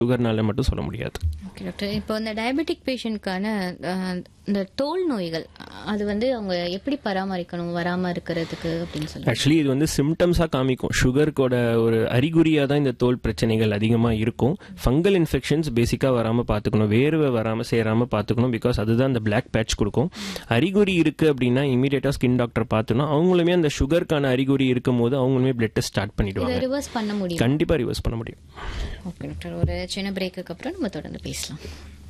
சுகர்னால மட்டும் சொல்ல முடியாது ஓகே டாக்டர் இப்போ இந்த டயபெட்டிக் பேஷண்ட்கான இந்த தோல் நோய்கள் அது வந்து அவங்க எப்படி பராமரிக்கணும் வராம இருக்கிறதுக்கு அப்படின்னு சொல்லி ஆக்சுவலி இது வந்து சிம்டம்ஸாக காமிக்கும் சுகருக்கோட ஒரு அறிகுறியாக தான் இந்த தோல் பிரச்சனைகள் அதிகமாக இருக்கும் ஃபங்கல் இன்ஃபெக்ஷன்ஸ் பேசிக்காக வராமல் பார்த்துக்கணும் வேர்வை வராமல் சேராமல் பார்த்துக்கணும் பிகாஸ் அதுதான் அந்த பிளாக் பேட்ச் கொடுக்கும் அறிகுறி இருக்குது அப்படின்னா இமீடியட்டாக ஸ்கின் டாக்டர் பார்த்தோன்னா அவங்களுமே அந்த சுகருக்கான அறிகுறி இருக்கும் போது அவங்களுமே பிளட் டெஸ்ட் ஸ்டார்ட் இதை பண்ணிடுவாங்க ரிவர்ஸ் பண்ண முடியும் கண்டிப்பாக ரிவர்ஸ் பண்ண முடியும் ஓகே டாக்டர் ஒரு சின்ன பிரேக்குக்கு அப்புறம் நம்ம தொடர்ந்து பேசலாம்